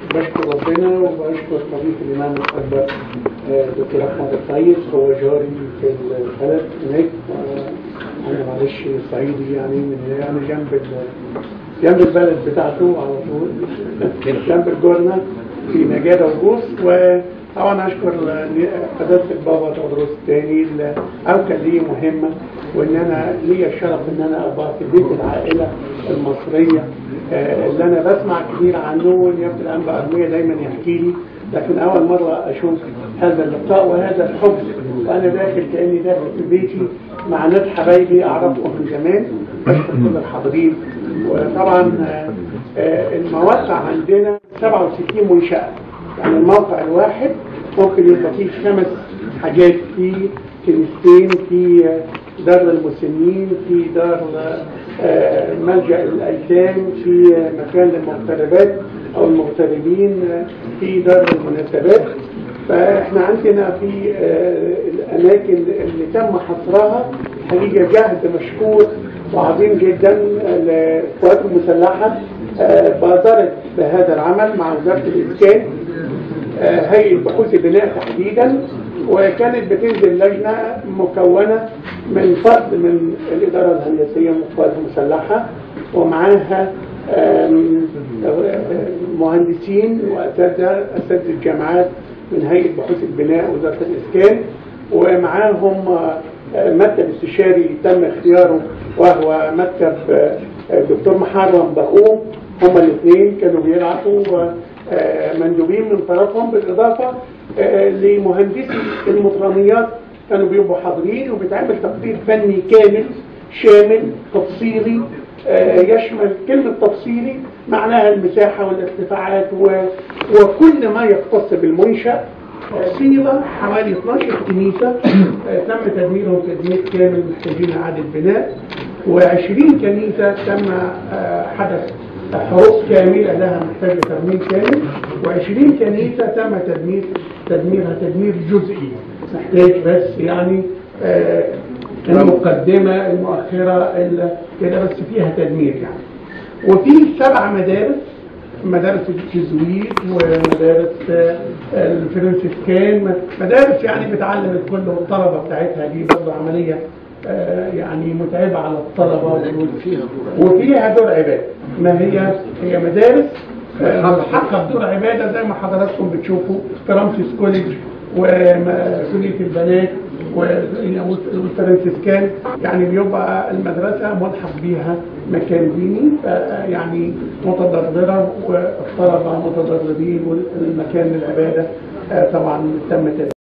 بشكر ربنا وبشكر طبيب الإمام الأكبر آه، دكتور أحمد الطيب هو جاري في البلد هناك آه، أنا معلش صعيدي يعني من يعني جنب ال- جنب البلد بتاعته على طول جنب الجورنة في نجادة وجوز وطبعا أشكر قداسة البابا تودروس الثاني اللي أوكل لي مهمة وإن أنا ليا الشرف إن أنا أبقى في بيت العائلة المصرية آه، اللي أنا بسمع كتير عنه واليافت الأنبا أرمية دايما يحكي لي لكن أول مرة أشوف هذا اللقاء وهذا الحب وأنا داخل كأني داخل في بيتي مع ناس حبايبي أعرفهم من زمان بشكر كل الحاضرين وطبعا آه، آه، المواقع عندنا 67 منشأة يعني الموقع الواحد ممكن يبقى فيه خمس حاجات في كنيستين في آه، دار المسنين في دار آه، ملجأ الأيتام في آه، مكان للمغتربات أو المغتربين آه، في دار المناسبات فاحنا عندنا في آه، الأماكن اللي تم حصرها حقيقة جهد مشكور وعظيم جدا للقوات المسلحة آه، بادرت بهذا العمل مع وزارة الإسكان آه، هيئة بحوث البناء تحديدا وكانت بتنزل لجنة مكونة من فرد من الإدارة الهندسية من القوات المسلحة ومعاها آم، آه، مهندسين وأساتذة أساتذة الجامعات من هيئة بحوث البناء وزارة الإسكان ومعاهم آه، آه، مكتب استشاري تم اختياره وهو مكتب آه، آه، دكتور محرم بقوم هما الاثنين كانوا بيلعبوا آه، مندوبين من طرفهم بالإضافة آه، لمهندسي المطرانيات كانوا بيبقوا حاضرين وبيتعمل تقرير فني كامل شامل تفصيلي آه، يشمل كلمة تفصيلي معناها المساحة والارتفاعات و- وكل ما يختص بالمنشأ آه، صيغة حوالي 12 كنيسة آه، تم تدميرهم تدمير كامل محتاجين إعادة بناء و20 كنيسة تم آه، حدث حروف كاملة لها محتاجة ترميم كامل و20 كنيسة تم تدمير تدميرها تدمير جزئي محتاج بس يعني آه، المقدمة المؤخرة ال- كده بس فيها تدمير يعني وفي سبع مدارس مدارس الجزويت ومدارس آه، الفرنسيسكان مدارس يعني بتعلم الكل والطلبة بتاعتها دي برضه عملية آه، يعني متعبة على الطلبة وال- وفيها دور عبادة ما هي هي مدارس آه، حقق دور عبادة زي ما حضراتكم بتشوفوا في رمسيس كوليدج ومسؤولية البنات والفرنسيسكان يعني بيبقى المدرسة ملحق بيها مكان ديني ف- يعني متضررة والطلبة متضررين والمكان للعبادة آه، طبعا تم تدريبه